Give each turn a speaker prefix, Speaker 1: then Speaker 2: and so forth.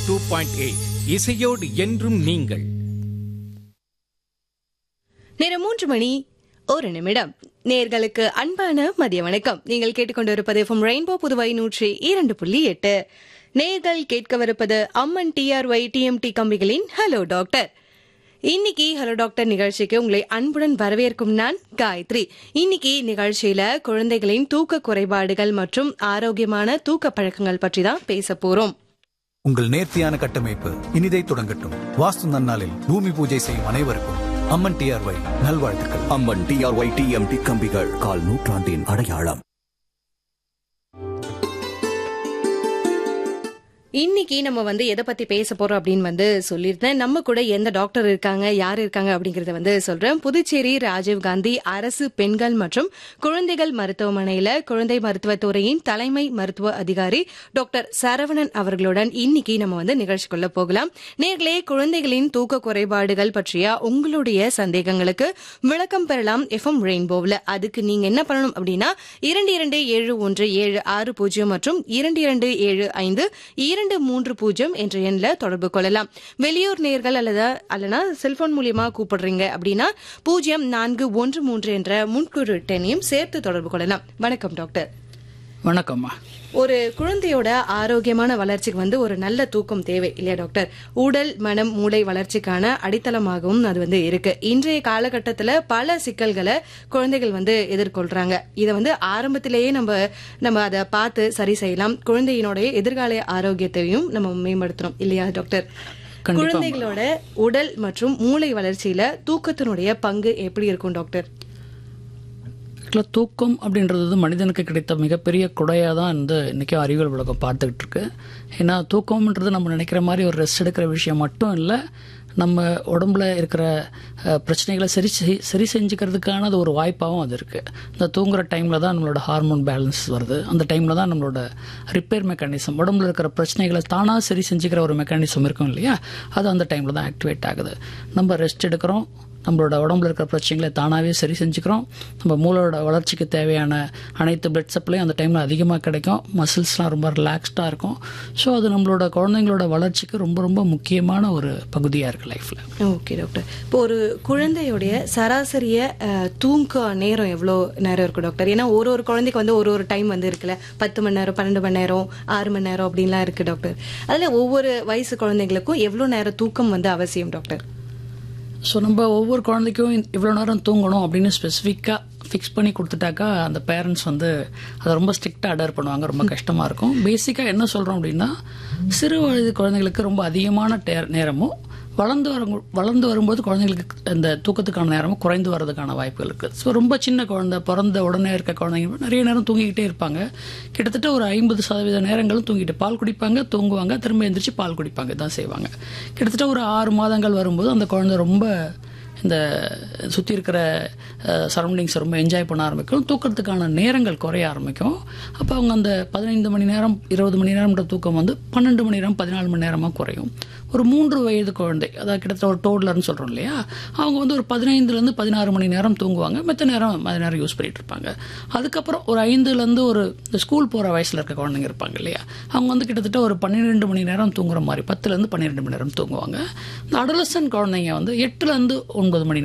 Speaker 1: Two point eight இசையோடு என்றும் நீங்கள்
Speaker 2: நேரம் மூன்று மணி ஒரு நிமிடம் நேர்களுக்கு அன்பான மதிய வணக்கம் நீங்கள் கேட்டுக்கொண்டிருப்பது ஃப்ரம் ரெயின்போ புதுவை நூற்றி இரண்டு புள்ளி எட்டு நேர்கள் கேட்கவிருப்பது அம்மன் டிஆர்ஒய் டிஎம்டி கம்பிகளின் ஹலோ டாக்டர் இன்னைக்கு ஹலோ டாக்டர் நிகழ்ச்சிக்கு உங்களை அன்புடன் வரவேற்கும் நான் காயத்ரி இன்னைக்கு நிகழ்ச்சியில குழந்தைகளின் தூக்க குறைபாடுகள் மற்றும் ஆரோக்கியமான தூக்க பழக்கங்கள் பற்றி தான் பேச போறோம்
Speaker 3: உங்கள் நேர்த்தியான கட்டமைப்பு இனிதை தொடங்கட்டும் வாஸ்து நன்னாளில் பூமி பூஜை செய்யும் அனைவருக்கும் அம்மன் டிஆர்ஒய் நல்வாழ்த்துக்கள்
Speaker 4: அம்மன் டிஆர்ஒய் டிஎம்டி கம்பிகள் கால் நூற்றாண்டின் அடையாளம்
Speaker 2: இன்னைக்கு நம்ம வந்து எதை பத்தி பேச போறோம் அப்படின்னு வந்து சொல்லியிருந்தேன் நம்ம கூட எந்த டாக்டர் இருக்காங்க யார் இருக்காங்க அப்படிங்கறத வந்து சொல்றேன் புதுச்சேரி ராஜீவ் காந்தி அரசு பெண்கள் மற்றும் குழந்தைகள் மருத்துவமனையில குழந்தை மருத்துவத்துறையின் தலைமை மருத்துவ அதிகாரி டாக்டர் சரவணன் அவர்களுடன் இன்னைக்கு நம்ம வந்து நிகழ்ச்சிக்குள்ள போகலாம் நேர்களே குழந்தைகளின் தூக்க குறைபாடுகள் பற்றிய உங்களுடைய சந்தேகங்களுக்கு விளக்கம் பெறலாம் எஃப்எம் ரெயின்போவில் அதுக்கு நீங்க என்ன பண்ணணும் அப்படின்னா இரண்டு இரண்டு ஏழு ஒன்று ஏழு ஆறு பூஜ்ஜியம் மற்றும் இரண்டு இரண்டு ஏழு ஐந்து இரண்டு மூன்று பூஜ்ஜியம் என்ற எண்ணில் தொடர்பு கொள்ளலாம் வெளியூர் நேர்கள் அல்லது அல்லனா செல்போன் மூலியமா கூப்பிடுறீங்க அப்படின்னா பூஜ்ஜியம் நான்கு ஒன்று மூன்று என்ற முன்குறு எண்ணையும் சேர்த்து தொடர்பு கொள்ளலாம் வணக்கம் டாக்டர்
Speaker 5: வணக்கம்மா
Speaker 2: ஒரு குழந்தையோட ஆரோக்கியமான வளர்ச்சிக்கு வந்து ஒரு நல்ல தூக்கம் தேவை இல்லையா டாக்டர் உடல் மனம் மூளை வளர்ச்சிக்கான அடித்தளமாகவும் அது வந்து இருக்கு இன்றைய காலகட்டத்துல பல சிக்கல்களை குழந்தைகள் வந்து எதிர்கொள்றாங்க இதை வந்து ஆரம்பத்திலேயே நம்ம நம்ம அதை பார்த்து சரி செய்யலாம் குழந்தையினுடைய எதிர்கால ஆரோக்கியத்தையும் நம்ம மேம்படுத்துறோம் இல்லையா டாக்டர்
Speaker 5: கண்டிப்பா.
Speaker 2: குழந்தைகளோட உடல் மற்றும் மூளை வளர்ச்சியில தூக்கத்தினுடைய பங்கு எப்படி இருக்கும் டாக்டர்
Speaker 5: ஆக்சுவலாக தூக்கம் அப்படின்றது வந்து மனிதனுக்கு கிடைத்த மிகப்பெரிய கொடையாக தான் வந்து இன்றைக்கும் அறிவியல் உலகம் பார்த்துக்கிட்டு இருக்கு ஏன்னா தூக்கம்ன்றது நம்ம நினைக்கிற மாதிரி ஒரு ரெஸ்ட் எடுக்கிற விஷயம் மட்டும் இல்லை நம்ம உடம்புல இருக்கிற அஹ், பிரச்சனைகளை சரி செய்- சரி செஞ்சுக்கிறதுக்கான அது ஒரு வாய்ப்பாகவும் அது இருக்குது இந்த தூங்குற டைமில் தான் நம்மளோட ஹார்மோன் பேலன்ஸ் வருது அந்த டைமில் தான் நம்மளோட ரிப்பேர் மெக்கானிசம் உடம்புல இருக்கிற பிரச்சனைகளை தானாக சரி செஞ்சுக்கிற ஒரு மெக்கானிசம் இருக்கும் இல்லையா அது அந்த டைமில் தான் ஆக்டிவேட் ஆகுது நம்ம ரெஸ்ட் எடுக்கிறோம் நம்மளோட உடம்புல இருக்கிற பிரச்சனைகளை தானாகவே சரி செஞ்சுக்கிறோம் நம்ம மூளோட வளர்ச்சிக்கு தேவையான அனைத்து பிளட் சப்ளையும் அந்த டைமில் அதிகமாக கிடைக்கும் மசில்ஸ்லாம் ரொம்ப ரிலாக்ஸ்டாக இருக்கும் ஸோ அது நம்மளோட குழந்தைங்களோட வளர்ச்சிக்கு ரொம்ப ரொம்ப முக்கியமான ஒரு பகுதியாக இருக்குது லைஃப்பில்
Speaker 2: ஓகே டாக்டர் இப்போ ஒரு குழந்தையுடைய சராசரிய அஹ், தூக்க நேரம் எவ்வளோ நேரம் இருக்கும் டாக்டர் ஏன்னா ஒரு ஒரு குழந்தைக்கு வந்து ஒரு ஒரு டைம் வந்து இருக்குல்ல பத்து மணி நேரம் பன்னெண்டு மணி நேரம் ஆறு மணி நேரம் அப்படின்லாம் இருக்கு டாக்டர் அதுல ஒவ்வொரு வயசு குழந்தைங்களுக்கும் எவ்வளோ நேரம் தூக்கம் வந்து அவசியம் டாக்டர்
Speaker 5: ஸோ நம்ம ஒவ்வொரு குழந்தைக்கும் இவ்வளோ நேரம் தூங்கணும் அப்படின்னு ஸ்பெசிஃபிக்காக ஃபிக்ஸ் பண்ணி கொடுத்துட்டாக்கா அந்த பேரண்ட்ஸ் வந்து அதை ரொம்ப ஸ்ட்ரிக்டாக அடர் பண்ணுவாங்க ரொம்ப கஷ்டமாக இருக்கும் பேசிக்காக என்ன சொல்கிறோம் அப்படின்னா சிறு வயது குழந்தைங்களுக்கு ரொம்ப அதிகமான டே- நேரமும் வளர்ந்து வரும் வளர்ந்து வரும்போது குழந்தைங்களுக்கு அந்த தூக்கத்துக்கான நேரமும் குறைந்து வர்றதுக்கான வாய்ப்புகள் இருக்குது ஸோ ரொம்ப சின்ன குழந்தை பிறந்த உடனே இருக்க குழந்தைங்க நிறைய நேரம் தூங்கிக்கிட்டே இருப்பாங்க கிட்டத்தட்ட ஒரு ஐம்பது சதவீத நேரங்களும் தூங்கிட்டு பால் குடிப்பாங்க தூங்குவாங்க திரும்ப எந்திரிச்சு பால் குடிப்பாங்க இதான் செய்வாங்க கிட்டத்தட்ட ஒரு ஆறு மாதங்கள் வரும்போது அந்த குழந்தை ரொம்ப இந்த சுற்றி இருக்கிற சரௌண்டிங்ஸை ரொம்ப என்ஜாய் பண்ண ஆரம்பிக்கும் தூக்கத்துக்கான நேரங்கள் குறைய ஆரம்பிக்கும் அப்போ அவங்க அந்த பதினைந்து மணி நேரம் இருபது மணி நேரம்ன்ற தூக்கம் வந்து பன்னெண்டு மணி நேரம் பதினாலு மணி நேரமாக குறையும் ஒரு மூன்று வயது குழந்தை அதாவது கிட்டத்தட்ட ஒரு டோட்லர்னு சொல்கிறோம் இல்லையா அவங்க வந்து ஒரு பதினைந்துலேருந்து பதினாறு மணி நேரம் தூங்குவாங்க மற்ற நேரம் மற்ற நேரம் யூஸ் பண்ணிட்டு இருப்பாங்க அதுக்கப்புறம் ஒரு ஐந்துலேருந்து ஒரு இந்த ஸ்கூல் போகிற வயசில் இருக்க குழந்தைங்க இருப்பாங்க இல்லையா அவங்க வந்து கிட்டத்தட்ட ஒரு பன்னிரெண்டு மணி நேரம் தூங்குற மாதிரி பத்துலேருந்து பன்னிரெண்டு மணி நேரம் தூங்குவாங்க இந்த அடலசன் குழந்தைங்க வந்து எட்டுலேருந்து ஒன்பது மணி